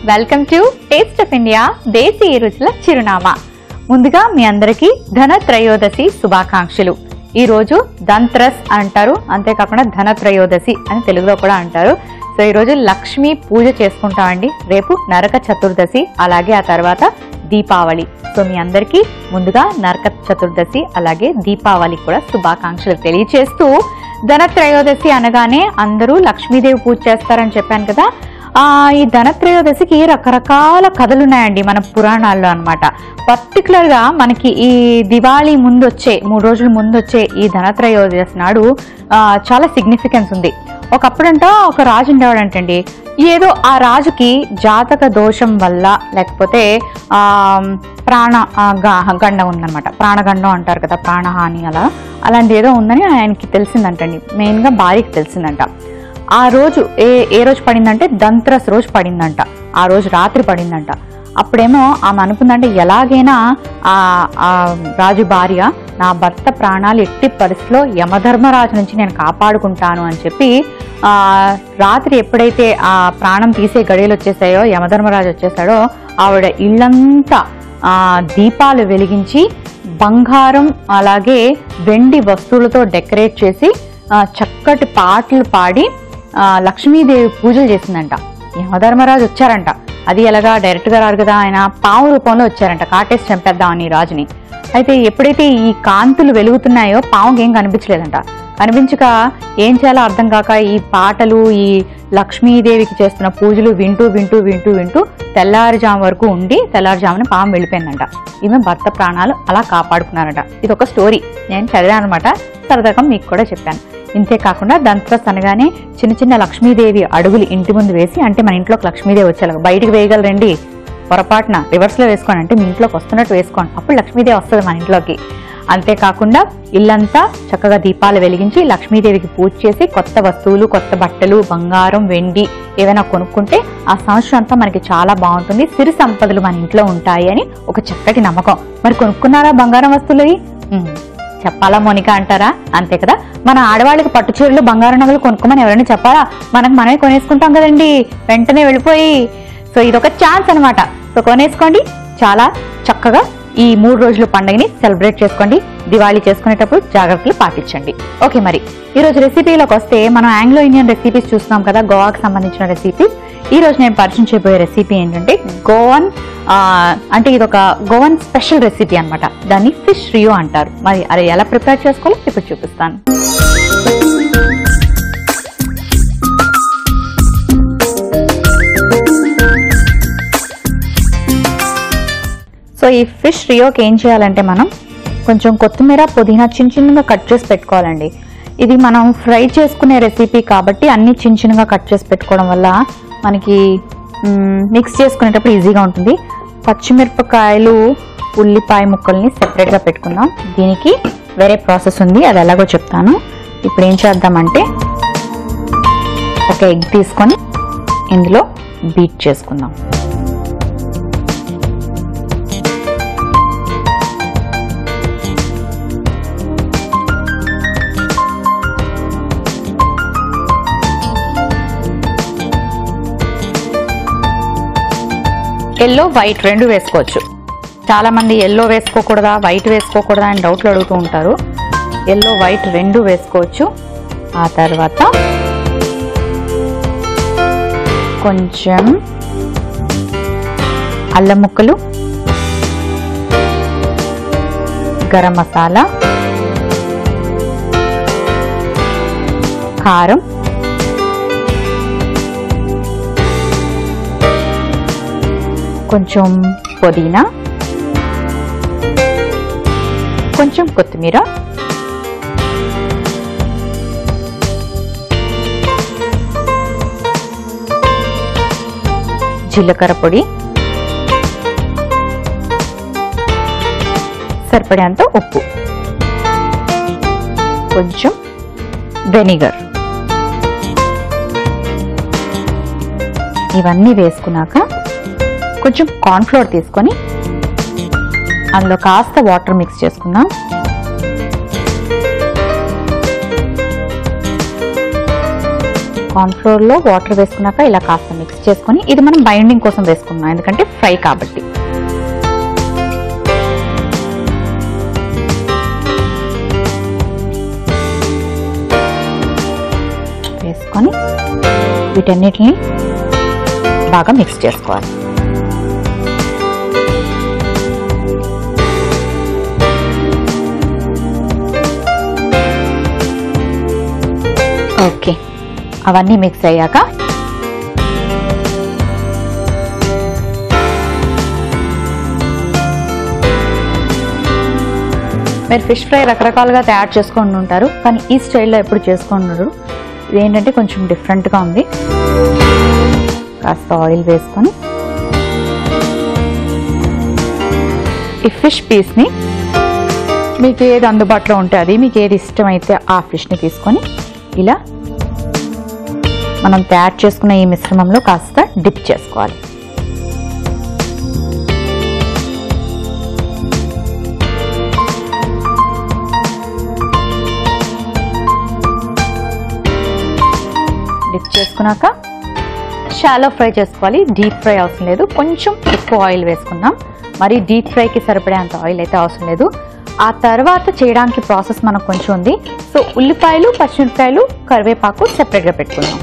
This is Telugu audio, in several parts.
Welcome to taste of India desi రుచుల చిరునామా ముందుగా మీ అందరికీ ధన త్రయోదశి శుభాకాంక్షలు ఈ రోజు దంత్రస్ అంటారు అంతేకాకుండా ధన త్రయోదశి అని తెలుగులో కూడా అంటారు సో ఈ రోజు లక్ష్మీ పూజ చేసుకుంటామండి రేపు నరక చతుర్దశి అలాగే ఆ తర్వాత దీపావళి సో మీ అందరికీ ముందుగా నరక చతుర్దశి అలాగే దీపావళి కూడా శుభాకాంక్షలు తెలియచేస్తూ ధనత్రయోదశి అనగానే అందరూ లక్ష్మీదేవి పూజ చేస్తారని చెప్పాను కదా ఆ ఈ ధనత్రయోదశికి రకరకాల కథలు ఉన్నాయండి మన పురాణాల్లో అనమాట పర్టికులర్ గా మనకి ఈ దివాళీ ముందు వచ్చే మూడు రోజుల ముందు వచ్చే ఈ ధనత్రయోదశి నాడు ఆ, చాలా సిగ్నిఫికెన్స్ ఉంది ఒకప్పుడంట ఒక రాజు ఉండేవాడంటండి ఏదో ఆ రాజుకి జాతక దోషం వల్ల లేకపోతే ఆ ప్రాణ ఆ, గ- గండం ఉందన్నమాట ప్రాణగండం అంటారు కదా ప్రాణహాని అలా అలాంటి ఏదో ఉందని ఆయనకి తెలిసిందంటండి మెయిన్గా భార్యకి తెలిసిందంట ఆ రోజు ఏ ఏ రోజు పడిందంటే దంత్రస్ రోజు పడిందంట ఆ రోజు రాత్రి పడిందంట అప్పుడేమో ఆమె అనుకుందంటే ఎలాగైనా ఆ ఆ రాజు భార్య నా భర్త ప్రాణాలు ఎట్టి పరిస్థితిలో యమధర్మరాజు నుంచి నేను కాపాడుకుంటాను అని చెప్పి ఆ రాత్రి ఎప్పుడైతే ఆ ప్రాణం తీసే గడియలు వచ్చేసాయో యమధర్మరాజు వచ్చేసాడో ఆవిడ ఇళ్ళంతా ఆ దీపాలు వెలిగించి బంగారం అలాగే వెండి వస్తువులతో డెకరేట్ చేసి ఆ, చక్కటి పాటలు పాడి ఆ, లక్ష్మీదేవి పూజలు చేసిందంట యమధర్మరాజు వచ్చారంట అది ఎలాగా డైరెక్ట్ గా రారు కదా ఆయన పాము రూపంలో వచ్చారంట కాటేసి చంపేద్దామని రాజుని అయితే ఎప్పుడైతే ఈ కాంతులు వెలుగుతున్నాయో పాముకి ఏం కనిపించలేదంట కనిపించక ఏం చేయాలో అర్థం కాక ఈ పాటలు ఈ లక్ష్మీదేవికి చేస్తున్న పూజలు వింటూ వింటూ వింటూ వింటూ తెల్లారుజాము వరకు ఉండి తెల్లారుజామున పాము వెళ్ళిపోయిందంట ఈమె భర్త ప్రాణాలు అలా కాపాడుకున్నారట ఇది ఒక స్టోరీ నేను చదివాను అనమాట సరదాగా మీకు కూడా చెప్పాను ఇంతే కాకుండా దంత్రస్ అనగానే చిన్న చిన్న లక్ష్మీదేవి అడుగులు ఇంటి ముందు వేసి అంటే మన ఇంట్లోకి లక్ష్మీదేవి వచ్చేలాగా బయటికి వేయగలరండి పొరపాటున రివర్స్లో వేసుకోండి అంటే మీ ఇంట్లోకి వస్తున్నట్టు వేసుకోండి అప్పుడు లక్ష్మీదేవి వస్తుంది మన ఇంట్లోకి అంతేకాకుండా ఇల్లంతా చక్కగా దీపాలు వెలిగించి లక్ష్మీదేవికి పూజ చేసి కొత్త వస్తువులు కొత్త బట్టలు బంగారం వెండి ఏవైనా కొనుక్కుంటే ఆ సంవత్సరం అంతా మనకి చాలా బాగుంటుంది సిరి సంపదలు మన ఇంట్లో ఉంటాయి అని ఒక చక్కటి నమ్మకం మరి కొనుక్కున్నారా బంగారం వస్తువులు ఉమ్, చెప్పాలా మోనిక అంటారా అంతే కదా మన ఆడవాళ్ళకి పట్టు చీరలు బంగారం నగలు కొనుక్కోమని ఎవరైనా చెప్పాలా మనకు మనమే కొనేసుకుంటాం కదండి వెంటనే వెళ్ళిపోయి సో ఇదొక ఛాన్స్ అన్నమాట సో కొనేసుకోండి చాలా చక్కగా ఈ మూడు రోజుల పండుగని సెలబ్రేట్ చేసుకోండి దివాళీ చేసుకునేటప్పుడు జాగ్రత్తలు పాటించండి ఓకే మరి ఈ రోజు రెసిపీలోకి వస్తే మనం ఆంగ్లో ఇండియన్ రెసిపీస్ చూస్తున్నాం కదా గోవాకి సంబంధించిన రెసిపీస్ ఈ రోజు నేను పరిచయం చేయబోయే రెసిపీ ఏంటంటే గోవన్ ఆ, అంటే ఇది ఒక గోవన్ స్పెషల్ రెసిపీ అన్నమాట దాన్ని ఫిష్ రియో అంటారు మరి అది ఎలా ప్రిపేర్ చేసుకోవాలో ఇప్పుడు చూపిస్తాను సో ఈ ఫిష్ రియోకి ఏం చేయాలంటే మనం కొంచెం కొత్తిమీర పుదీనా చిన్న చిన్నగా కట్ చేసి పెట్టుకోవాలండి ఇది మనం ఫ్రై చేసుకునే రెసిపీ కాబట్టి అన్ని చిన్న చిన్నగా కట్ చేసి పెట్టుకోవడం వల్ల మనకి మిక్స్ చేసుకునేటప్పుడు ఈజీగా ఉంటుంది పచ్చిమిరపకాయలు ఉల్లిపాయ ముక్కల్ని సెపరేట్గా పెట్టుకుందాం దీనికి వేరే ప్రాసెస్ ఉంది అది ఎలాగో చెప్తాను ఇప్పుడు ఏం చేద్దామంటే ఒక ఎగ్ తీసుకొని ఇందులో బీట్ చేసుకుందాం ఎల్లో వైట్ రెండు వేసుకోవచ్చు చాలా మంది ఎల్లో వేసుకోకూడదా వైట్ వేసుకోకూడదా అని డౌట్లు అడుగుతూ ఉంటారు ఎల్లో వైట్ రెండు వేసుకోవచ్చు ఆ తర్వాత కొంచెం అల్లం ముక్కలు గరం మసాలా కారం కొంచెం పుదీనా కొంచెం కొత్తిమీర జీలకర్ర పొడి సరిపడేంత ఉప్పు కొంచెం వెనిగర్ ఇవన్నీ వేసుకున్నాక కొంచెం కార్న్ఫ్లోర్ తీసుకొని అందులో కాస్త వాటర్ మిక్స్ చేసుకుందాం కార్న్ఫ్లోర్లో వాటర్ వేసుకున్నాక ఇలా కాస్త మిక్స్ చేసుకొని ఇది మనం బైండింగ్ కోసం వేసుకున్నాం ఎందుకంటే ఫ్రై కాబట్టి వేసుకొని వీటన్నిటిని బాగా మిక్స్ చేసుకోవాలి ఓకే అవన్నీ మిక్స్ అయ్యాక మీరు ఫిష్ ఫ్రై రకరకాలుగా తయారు చేసుకొని ఉంటారు కానీ ఈ స్టైల్లో ఎప్పుడు చేసుకున్నారు ఇది ఏంటంటే కొంచెం డిఫరెంట్గా ఉంది కాస్త ఆయిల్ వేసుకొని ఈ ఫిష్ పీస్ని మీకు ఏది అందుబాటులో ఉంటే అది మీకు ఏది ఇష్టమైతే ఆ ఫిష్ని తీసుకొని ఇలా మనం తయారు చేసుకున్న ఈ మిశ్రమంలో కాస్త డిప్ చేసుకోవాలి డిప్ చేసుకున్నాక షాలో ఫ్రై చేసుకోవాలి డీప్ ఫ్రై అవసరం లేదు కొంచెం ఎక్కువ ఆయిల్ వేసుకుందాం మరి డీప్ ఫ్రైకి సరిపడే అంత ఆయిల్ అయితే అవసరం లేదు ఆ తర్వాత చేయడానికి ప్రాసెస్ మనకు కొంచెం ఉంది సో ఉల్లిపాయలు పచ్చిమిరపకాయలు కరివేపాకు సెపరేట్గా పెట్టుకుందాం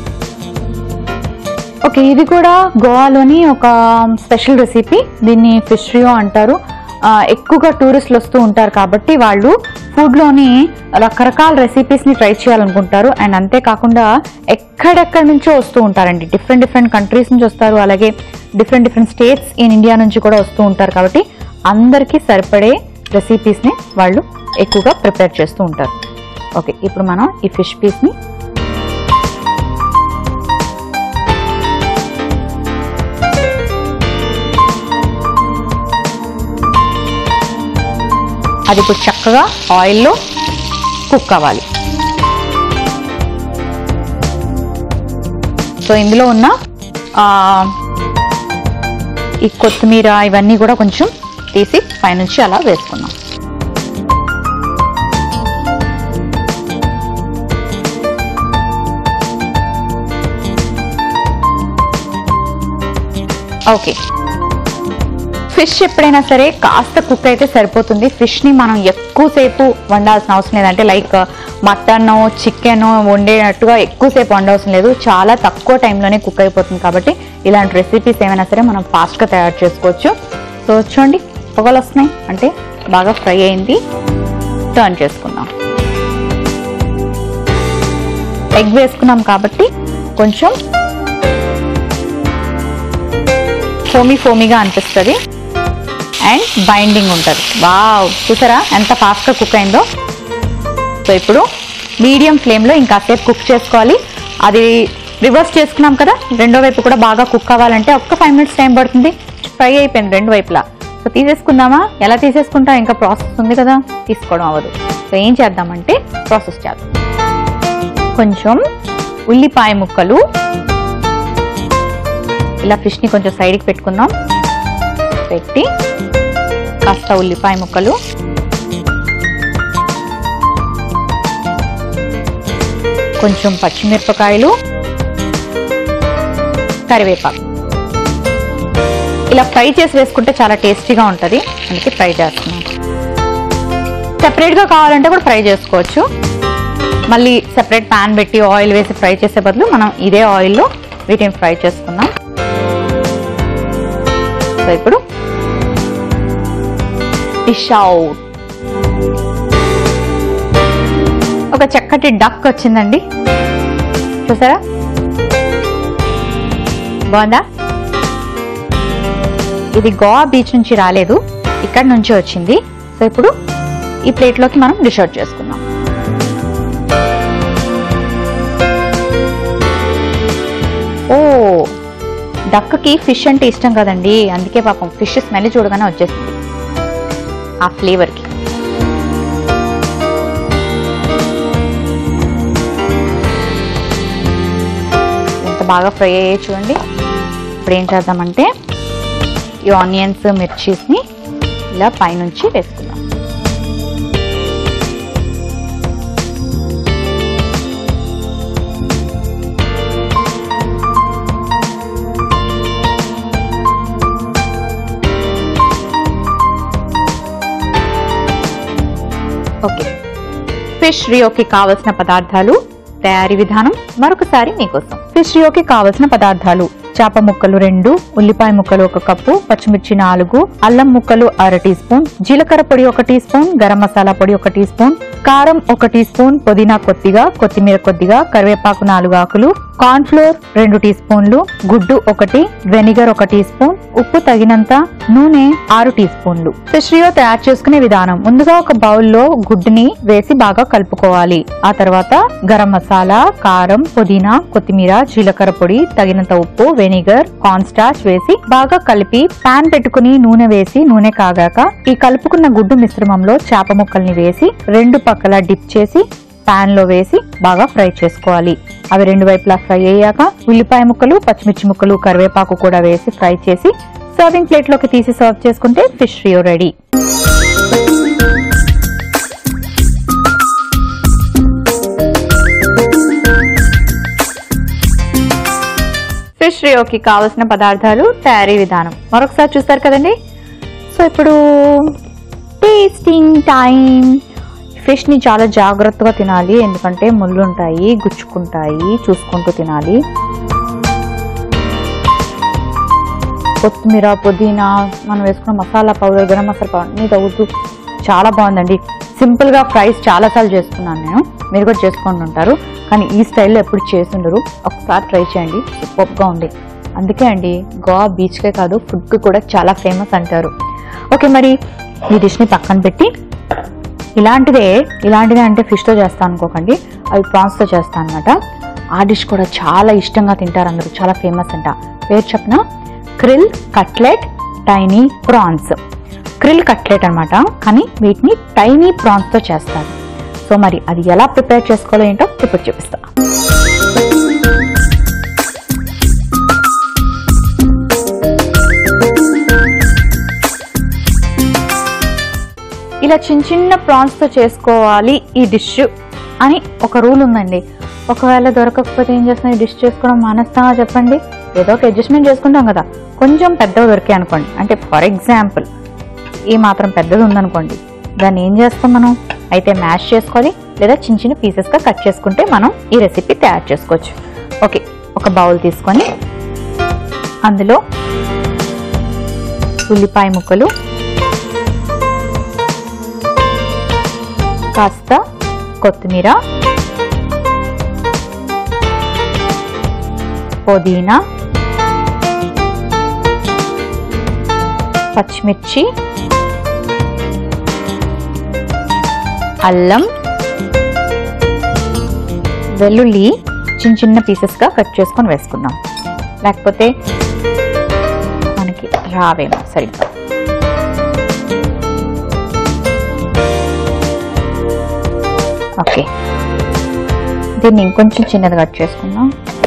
ఓకే ఇది కూడా గోవాలోని ఒక స్పెషల్ రెసిపీ దీన్ని ఫిష్ రియో అంటారు ఆ, ఎక్కువగా టూరిస్టులు వస్తూ ఉంటారు కాబట్టి వాళ్ళు ఫుడ్లోని రకరకాల రెసిపీస్ని ట్రై చేయాలనుకుంటారు అండ్ అంతేకాకుండా ఎక్కడెక్కడి నుంచో వస్తూ ఉంటారండి డిఫరెంట్ డిఫరెంట్ కంట్రీస్ నుంచి వస్తారు అలాగే different different states in India నుంచి కూడా వస్తూ ఉంటారు కాబట్టి అందరికీ సరిపడే రెసిపీస్ని వాళ్ళు ఎక్కువగా ప్రిపేర్ చేస్తూ ఉంటారు ఓకే ఇప్పుడు మనం ఈ ఫిష్ పీస్ని అది ఇప్పుడు చక్కగా ఆయిల్లో కుక్ అవ్వాలి సో ఇందులో ఉన్న ఆ, ఈ కొత్తిమీర ఇవన్నీ కూడా కొంచెం తీసి పైనుంచి అలా వేసుకున్నాం ఓకే ఫిష్ ఎప్పుడైనా సరే కాస్త కుక్ అయితే సరిపోతుంది ఫిష్ని మనం ఎక్కువసేపు వండాల్సిన అవసరం లేదంటే లైక్ మటన్ చికెన్ వండేటట్టుగా ఎక్కువసేపు వండవసరం లేదు చాలా తక్కువ టైంలోనే కుక్ అయిపోతుంది కాబట్టి ఇలాంటి రెసిపీస్ ఏమైనా సరే మనం ఫాస్ట్గా తయారు చేసుకోవచ్చు సో చూడండి పొగలు వస్తున్నాయి అంటే బాగా ఫ్రై అయింది టర్న్ చేసుకుందాం ఎగ్ వేసుకున్నాం కాబట్టి కొంచెం ఫోమీ ఫోమీగా అనిపిస్తుంది అండ్ బైండింగ్ ఉంటుంది వావ్ చూసారా ఎంత ఫాస్ట్గా కుక్ అయిందో సో ఇప్పుడు మీడియం ఫ్లేమ్లో ఇంకాసేపు కుక్ చేసుకోవాలి అది రివర్స్ చేసుకున్నాం కదా రెండో వైపు కూడా బాగా కుక్ అవ్వాలంటే ఒక్క ఫైవ్ మినిట్స్ టైం పడుతుంది ఫ్రై అయిపోయింది రెండు వైపులా సో తీసేసుకుందామా ఎలా తీసేసుకుంటాం ఇంకా ప్రాసెస్ ఉంది కదా తీసుకోవడం అవ్వదు సో ఏం చేద్దామంటే ప్రాసెస్ చేద్దాం కొంచెం ఉల్లిపాయ ముక్కలు ఇలా ఫిష్ని కొంచెం సైడ్కి పెట్టుకుందాం పెట్టి కాస్త ఉల్లిపాయ ముక్కలు కొంచెం పచ్చిమిరపకాయలు కరివేపాకు ఇలా ఫ్రై చేసి వేసుకుంటే చాలా టేస్టీగా ఉంటుంది అందుకే ఫ్రై చేస్తున్నాను సెపరేట్గా కావాలంటే కూడా ఫ్రై చేసుకోవచ్చు మళ్ళీ సెపరేట్ ప్యాన్ పెట్టి ఆయిల్ వేసి ఫ్రై చేసే బదులు మనం ఇదే ఆయిల్లో వీటిని ఫ్రై చేసుకుందాం సో ఇప్పుడు డిష్ అవుట్ ఒక చక్కటి డక్ వచ్చిందండి చూసారా బాగుందా ఇది గోవా బీచ్ నుంచి రాలేదు ఇక్కడ నుంచి వచ్చింది సో ఇప్పుడు ఈ ప్లేట్లోకి మనం డిష్ అవుట్ చేసుకుందాం ఓ డక్కి ఫిష్ అంటే ఇష్టం కదండి అందుకే పాపం ఫిష్ స్మెల్ చూడగానే వచ్చేసింది ఆ ఫ్లేవర్కి ఎంత బాగా ఫ్రై అయ్యాయి చూడండి ఇప్పుడు ఏం చేద్దామంటే ఈ ఆనియన్స్ మిర్చీస్ని ఇలా పైనుంచి వేసుకుందాం ఓకే ఫిష్ రియోకి కావలసిన పదార్థాలు తయారీ విధానం మరొకసారి మీకోసం ఫిష్ రియోకి కావలసిన పదార్థాలు చేప ముక్కలు రెండు ఉల్లిపాయ ముక్కలు ఒక కప్పు పచ్చిమిర్చి నాలుగు అల్లం ముక్కలు అర టీ స్పూన్ జీలకర్ర పొడి ఒక టీ స్పూన్ గరం మసాలా పొడి ఒక టీ స్పూన్ కారం ఒక టీ స్పూన్ పుదీనా కొద్దిగా కొత్తిమీర కొద్దిగా కరివేపాకు నాలుగు ఆకులు కార్న్ ఫ్లోర్ రెండు టీ స్పూన్లు గుడ్డు ఒకటి వెనిగర్ ఒక టీ స్పూన్ ఉప్పు తగినంత నూనె ఆరు టీ స్పూన్లు ఫిష్ రియో తయారు చేసుకునే విధానం ముందుగా ఒక బౌల్లో గుడ్డుని వేసి బాగా కలుపుకోవాలి ఆ తర్వాత గరం మసాలా కారం పుదీనా కొత్తిమీర జీలకర్ర పొడి తగినంత ఉప్పు వెనిగర్ కార్న్ స్టార్చ్ వేసి బాగా కలిపి పాన్ పెట్టుకుని నూనె వేసి నూనె కాగాక ఈ కలుపుకున్న గుడ్డు మిశ్రమంలో చేప ముక్కల్ని వేసి రెండు పక్కల డిప్ చేసి పాన్ లో వేసి బాగా ఫ్రై చేసుకోవాలి అవి రెండు వైపులా ఫ్రై అయ్యాక ఉల్లిపాయ ముక్కలు పచ్చిమిర్చి ముక్కలు కరివేపాకు కూడా వేసి ఫ్రై చేసి సర్వింగ్ ప్లేట్ లోకి తీసి సర్వ్ చేసుకుంటే ఫిష్ రియో రెడీ ఫిష్ రియోకి కావలసిన పదార్థాలు తయారీ విధానం మరొకసారి చూస్తారు కదండి సో ఇప్పుడు టేస్టింగ్ టైం ఫిష్ని చాలా జాగ్రత్తగా తినాలి ఎందుకంటే ముళ్ళు ఉంటాయి గుచ్చుకుంటాయి చూసుకుంటూ తినాలి కొత్తిమీర పుదీనా మనం వేసుకున్న మసాలా పౌడర్ గరం మసాలా పౌడర్ అన్నీ తగ్గుతూ చాలా బాగుందండి సింపుల్గా ఫ్రైస్ చాలాసార్లు చేసుకున్నాను నేను మీరు కూడా చేసుకొని ఉంటారు కానీ ఈ స్టైల్లో ఎప్పుడు చేసి ఉండరు ఒకసారి ట్రై చేయండి సూపర్గా ఉంది అందుకే అండి గోవా బీచ్కే కాదు ఫుడ్కి కూడా చాలా ఫేమస్ అంటారు ఓకే మరి ఈ డిష్ని పక్కన పెట్టి ఇలాంటిదే ఇలాంటిదే అంటే ఫిష్తో చేస్తాను అనుకోకండి అవి ప్రాన్స్తో చేస్తాను అనమాట ఆ డిష్ కూడా చాలా ఇష్టంగా తింటారు అందరూ చాలా ఫేమస్ అంట పేరు చెప్పిన krill cutlet tiny prawns krill cutlet అన్నమాట కానీ వీటిని టైనీ ప్రాన్స్తో చేస్తారు సో మరి అది ఎలా ప్రిపేర్ చేసుకోవాలో ఏంటో ఇప్పుడు చూపిస్తా ఇలా చిన్న చిన్న ప్రాన్స్తో చేసుకోవాలి ఈ డిష్ అని ఒక రూల్ ఉందండి ఒకవేళ దొరకకపోతే ఏం చేస్తాం ఈ డిష్ చేసుకోవడం మానేస్తామా చెప్పండి ఏదో ఒక అడ్జస్ట్మెంట్ చేసుకుంటాం కదా కొంచెం పెద్దగా దొరికాయి అనుకోండి అంటే ఫర్ ఎగ్జాంపుల్ ఈ మాత్రం పెద్దది ఉందనుకోండి దాన్ని ఏం చేస్తాం మనం అయితే మ్యాష్ చేసుకోవాలి లేదా చిన్న చిన్న పీసెస్గా కట్ చేసుకుంటే మనం ఈ రెసిపీ తయారు చేసుకోవచ్చు ఓకే ఒక బౌల్ తీసుకొని అందులో ఉల్లిపాయ ముక్కలు కాస్త కొత్తిమీర పుదీనా పచ్చిమిర్చి అల్లం వెల్లుల్లి చిన్న చిన్న పీసెస్గా కట్ చేసుకొని వేసుకుందాం లేకపోతే మనకి రావేమో సరిగ్గా ఓకే దీన్ని ఇంకొంచెం చిన్నది కట్ చేసుకుందాం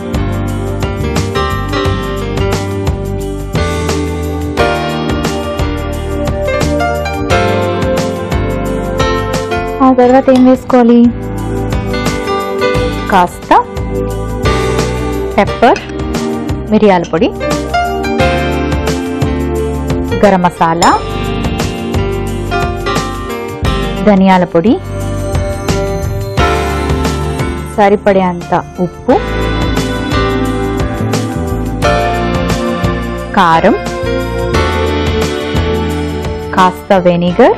ఆ తర్వాత ఏం వేసుకోవాలి కాస్త పెప్పర్ మిరియాల పొడి గరం మసాలా ధనియాల పొడి సరిపడేంత ఉప్పు కారం కాస్త వెనిగర్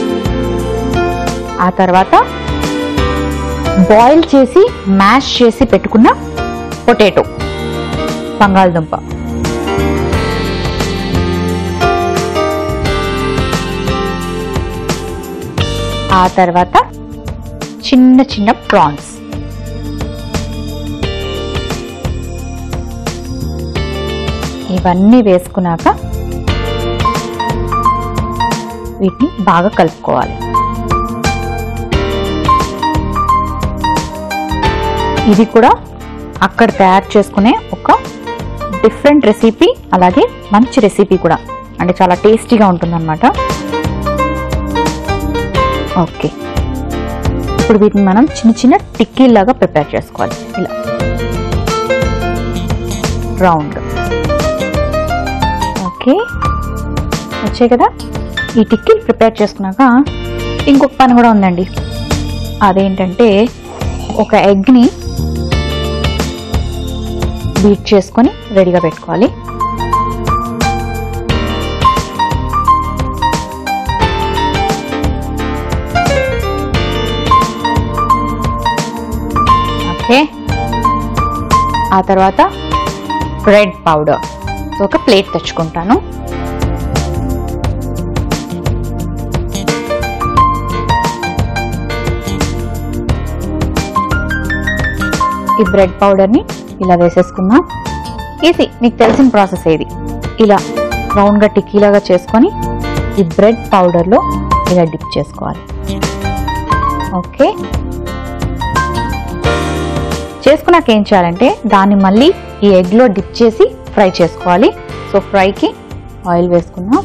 ఆ తర్వాత బాయిల్ చేసి మ్యాష్ చేసి పెట్టుకున్న పొటాటో బంగాళదుంప ఆ తర్వాత చిన్న చిన్న ప్రాన్స్ ఇవన్నీ వేసుకున్నాక వీటిని బాగా కలుపుకోవాలి ఇది కూడా అక్కడ తయారు చేసుకునే ఒక డిఫరెంట్ రెసిపీ అలాగే మంచి రెసిపీ కూడా అంటే చాలా టేస్టీగా ఉంటుందన్నమాట ఓకే ఇప్పుడు వీటిని మనం చిన్న చిన్న టిక్కీలాగా ప్రిపేర్ చేసుకోవాలి ఇలా రౌండ్ ఓకే వచ్చాయి కదా ఈ టిక్కీలు ప్రిపేర్ చేసుకున్నాక ఇంకొక పని కూడా ఉందండి అదేంటంటే ఒక ఎగ్ని బీట్ చేసుకొని రెడీగా పెట్టుకోవాలి ఓకే ఆ తర్వాత బ్రెడ్ పౌడర్ ఒక ప్లేట్ తెచ్చుకుంటాను ఈ బ్రెడ్ పౌడర్ని ఇలా వేసేసుకుందాం ఈజీ మీకు తెలిసిన ప్రాసెస్ ఏది ఇలా రౌండ్గా టిక్కీలాగా చేసుకొని ఈ బ్రెడ్ పౌడర్లో ఇలా డిప్ చేసుకోవాలి ఓకే చేసుకున్నాక ఏం చేయాలంటే దాన్ని మళ్ళీ ఈ ఎగ్లో డిప్ చేసి ఫ్రై చేసుకోవాలి సో ఫ్రైకి ఆయిల్ వేసుకుందాం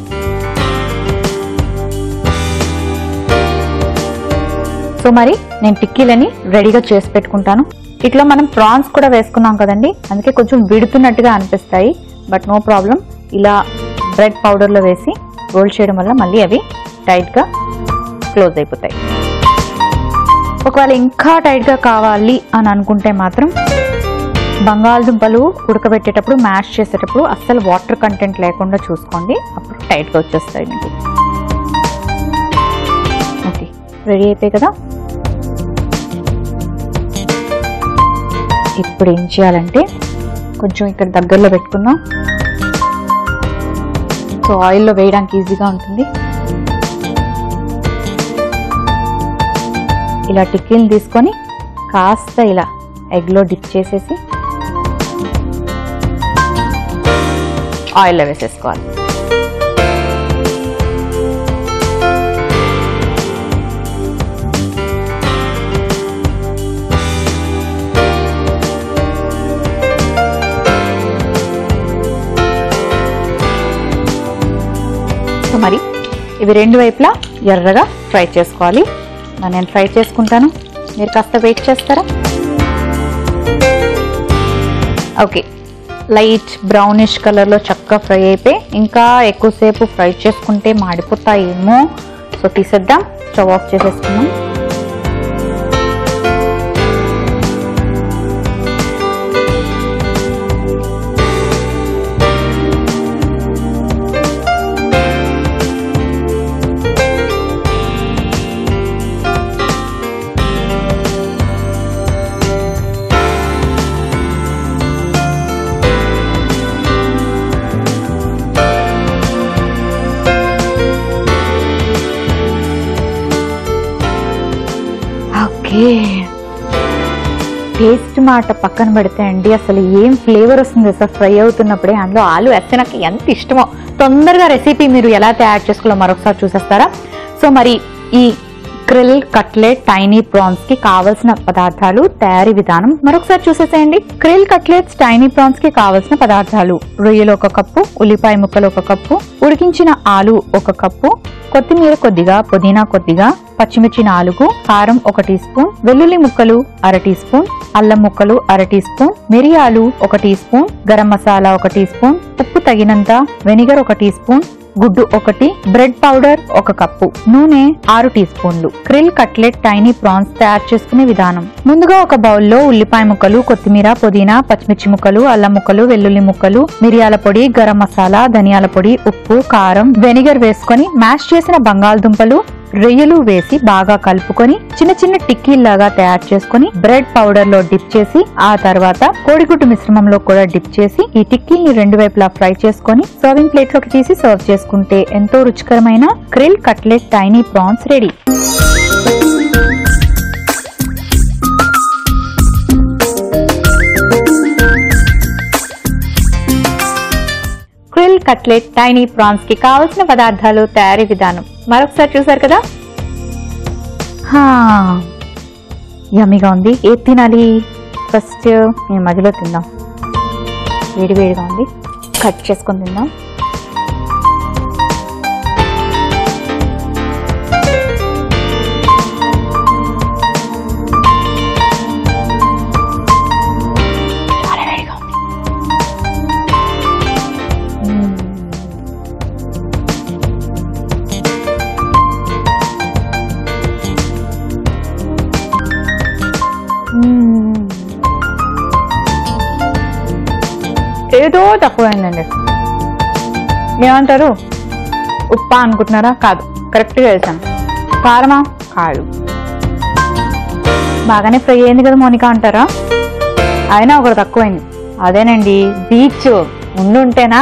సో మరి నేను టిక్కీలని రెడీగా చేసి పెట్టుకుంటాను ఇట్లా మనం ప్రాన్స్ కూడా వేసుకున్నాం కదండి అందుకే కొంచెం విడుతున్నట్టుగా అనిపిస్తాయి బట్ నో ప్రాబ్లం ఇలా బ్రెడ్ పౌడర్లో వేసి రోల్ చేయడం వల్ల మళ్ళీ అవి టైట్గా క్లోజ్ అయిపోతాయి ఒకవేళ ఇంకా టైట్గా కావాలి అని అనుకుంటే మాత్రం బంగాళదుంపలు ఉడకబెట్టేటప్పుడు మ్యాష్ చేసేటప్పుడు అస్సలు వాటర్ కంటెంట్ లేకుండా చూసుకోండి అప్పుడు టైట్గా వచ్చేస్తాయి మీకు ఓకే రెడీ అయిపోయి కదా ఇప్పుడు ఏం చేయాలంటే కొంచెం ఇక్కడ దగ్గరలో పెట్టుకుందాం సో ఆయిల్లో వేయడానికి ఈజీగా ఉంటుంది ఇలా టిక్కీని తీసుకొని కాస్త ఇలా ఎగ్లో డిప్ చేసేసి ఆయిల్లో వేసేసుకోవాలి సో మరి ఇవి రెండు వైపులా ఎర్రగా ఫ్రై చేసుకోవాలి మరి నేను ఫ్రై చేసుకుంటాను మీరు కాస్త వెయిట్ చేస్తారా ఓకే లైట్ బ్రౌనిష్ కలర్లో చక్కగా ఫ్రై అయిపోయి ఇంకా ఎక్కువసేపు ఫ్రై చేసుకుంటే మాడిపోతాయేమో సో తీసేద్దాం స్టవ్ ఆఫ్ చేసేసుకుందాం ఓకే టేస్ట్ మాట పక్కన పెడితే అండి అసలు ఏం ఫ్లేవర్ వస్తుంది అసలు ఫ్రై అవుతున్నప్పుడే అందులో ఆలు వేస్తే నాకు ఎంత ఇష్టమో తొందరగా రెసిపీ మీరు ఎలా తయారు చేసుకోవాలో మరొకసారి చూసేస్తారా సో మరి ఈ క్రిల్ కట్లెట్ టైనీ ప్రాన్స్ కి కావలసిన పదార్థాలు తయారీ విధానం మరొకసారి చూసేసేయండి క్రిల్ కట్లెట్స్ టైనీ ప్రాన్స్ కి కావలసిన పదార్థాలు రొయ్యలు ఒక కప్పు ఉల్లిపాయ ముక్కలు ఒక కప్పు ఉడికించిన ఆలు ఒక కప్పు కొత్తిమీర కొద్దిగా పుదీనా కొద్దిగా పచ్చిమిర్చి నాలుగు కారం ఒక టీ స్పూన్ వెల్లుల్లి ముక్కలు అర టీ స్పూన్ అల్లం ముక్కలు అర టీ స్పూన్ మిరియాలు ఒక టీ స్పూన్ గరం మసాలా ఒక టీ స్పూన్ ఉప్పు తగినంత వెనిగర్ ఒక టీ స్పూన్ గుడ్డు ఒకటి బ్రెడ్ పౌడర్ ఒక కప్పు నూనె ఆరు టీ స్పూన్లు క్రిల్ కట్లెట్ టైనీ ప్రాన్స్ తయారు చేసుకునే విధానం ముందుగా ఒక బౌల్లో ఉల్లిపాయ ముక్కలు కొత్తిమీర పుదీనా పచ్చిమిర్చి ముక్కలు అల్లం ముక్కలు వెల్లుల్లి ముక్కలు మిరియాల పొడి గరం మసాలా ధనియాల పొడి ఉప్పు కారం వెనిగర్ వేసుకొని మ్యాష్ చేసిన బంగాళదుంపలు రొయ్యలు వేసి బాగా కలుపుకొని చిన్న చిన్న టిక్కీల్లాగా తయారు చేసుకొని బ్రెడ్ పౌడర్ లో డిప్ చేసి ఆ తర్వాత కోడిగుడ్డు మిశ్రమంలో కూడా డిప్ చేసి ఈ టిక్కీల్ని రెండు వైపులా ఫ్రై చేసుకొని సర్వింగ్ ప్లేట్ లోకి తీసి సర్వ్ చేసుకుంటే ఎంతో రుచికరమైన krill cutlet tiny prawns ready krill cutlet tiny prawns కి కావలసిన పదార్థాలు తయారీ విధానం మరొకసారి చూసారు కదా యమ్మీగా ఉంది ఏది తినాలి ఫస్ట్ నేను మధ్యలో తిందాం వేడి వేడిగా ఉంది కట్ చేసుకొని తిందాం చాలా వేడిగా ఉంది మ్మ్. తక్కువైందండి ఏమంటారు ఉప్పా అనుకుంటున్నారా కాదు కరెక్ట్గా వేసాను కారమా కాదు బాగానే ఫ్రై అయింది కదా మోనిక అంటారా అయినా ఒకటి తక్కువైంది అదేనండి బీచ్ ఉండుంటేనా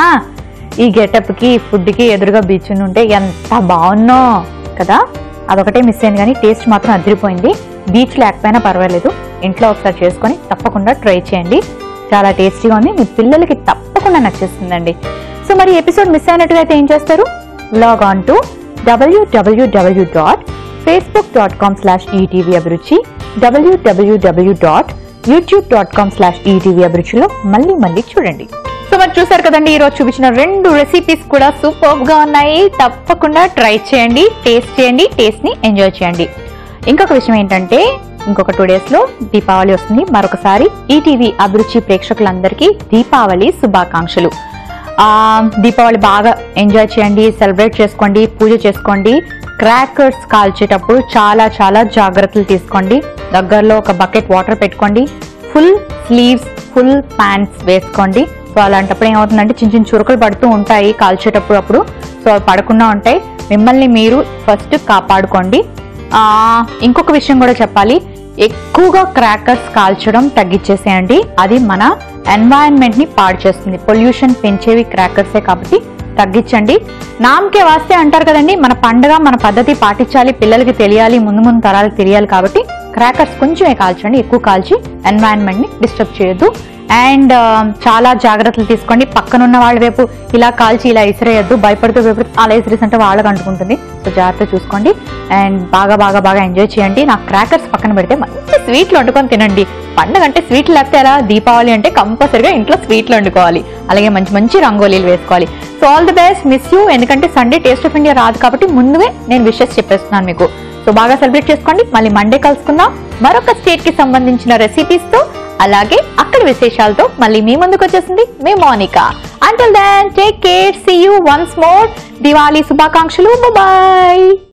ఈ గెటప్కి ఫుడ్కి ఎదురుగా బీచ్ ఉంటే ఎంత బాగున్నో కదా అదొకటే మిస్ అయింది కానీ టేస్ట్ మాత్రం అదిరిపోయింది బీచ్ లేకపోయినా పర్వాలేదు ఇంట్లో ఒకసారి చేసుకొని తప్పకుండా ట్రై చేయండి చాలా టేస్టీగా ఉంది మీ పిల్లలకి తప్పకుండా నచ్చేస్తుందండి సో మరి ఎపిసోడ్ మిస్ అయినట్టుగా అయితే ఏం చేస్తారు log on to W W W dot Facebook dot com slash ETV Abhiruchi W W W dot YouTube dot com slash ETV అభిరుచిలో మళ్ళీ మళ్ళీ చూడండి సో మరి చూసారు కదండి ఈ రోజు చూపించిన రెండు రెసిపీస్ కూడా సూపర్ గా ఉన్నాయి తప్పకుండా ట్రై చేయండి టేస్ట్ చేయండి టేస్ట్ ని ఎంజాయ్ చేయండి ఇంకొక విషయం ఏంటంటే ఇంకొక టూ డేస్ లో దీపావళి వస్తుంది మరొకసారి ఈటీవీ అభిరుచి ప్రేక్షకులందరికీ దీపావళి శుభాకాంక్షలు ఆ దీపావళి బాగా ఎంజాయ్ చేయండి సెలబ్రేట్ చేసుకోండి పూజ చేసుకోండి క్రాకర్స్ కాల్చేటప్పుడు చాలా చాలా జాగ్రత్తలు తీసుకోండి దగ్గరలో ఒక బకెట్ వాటర్ పెట్టుకోండి ఫుల్ స్లీవ్స్ ఫుల్ ప్యాంట్స్ వేసుకోండి సో అలాంటప్పుడు ఏమవుతుందంటే చిన్న చిన్న చురుకులు పడుతూ ఉంటాయి కాల్చేటప్పుడు అప్పుడు సో అవి పడకుండా ఉంటాయి మిమ్మల్ని మీరు ఫస్ట్ కాపాడుకోండి ఆ, ఇంకొక విషయం కూడా చెప్పాలి ఎక్కువగా క్రాకర్స్ కాల్చడం తగ్గించేసేయండి అది మన ఎన్వైరన్మెంట్ ని పాడు చేస్తుంది పొల్యూషన్ పెంచేవి క్రాకర్సే కాబట్టి తగ్గించండి నామకే వాస్తే అంటారు కదండి మన పండగ మన పద్ధతి పాటించాలి పిల్లలకి తెలియాలి ముందు ముందు తరాలకు తెలియాలి కాబట్టి క్రాకర్స్ కొంచెమే కాల్చండి ఎక్కువ కాల్చి ఎన్వైరన్మెంట్ ని డిస్టర్బ్ చేయొద్దు అండ్ చాలా జాగ్రత్తలు తీసుకోండి పక్కనున్న వాళ్ళ వైపు ఇలా కాల్చి ఇలా ఇసిరేయద్దు భయపడుతూ భయపడుతూ అలా ఇసిరేసంటే వాళ్ళకి అంటుకుంటుంది సో జాగ్రత్త చూసుకోండి అండ్ బాగా బాగా బాగా ఎంజాయ్ చేయండి నా క్రాకర్స్ పక్కన పెడితే మంచి స్వీట్లు వండుకొని తినండి పండగ అంటే స్వీట్లు లేకపోతే ఎలా దీపావళి అంటే కంపల్సరిగా ఇంట్లో స్వీట్లు వండుకోవాలి అలాగే మంచి మంచి రంగోలీలు వేసుకోవాలి so all the best miss you ఎందుకంటే సండే టేస్ట్ ఆఫ్ ఇండియా రాదు కాబట్టి ముందుగా నేను విషెస్ చెప్పేస్తున్నాను మీకు సో బాగా సెలబ్రేట్ చేసుకోండి మళ్ళీ మండే కలుసుకుందాం మరొక స్టేట్ కి సంబంధించిన రెసిపీస్ తో అలాగే అక్కడి విశేషాలతో మళ్ళీ మీ ముందుకు వచ్చేసింది మీ Monika until then take care see you once more Diwali శుభాకాంక్షలు బాయ్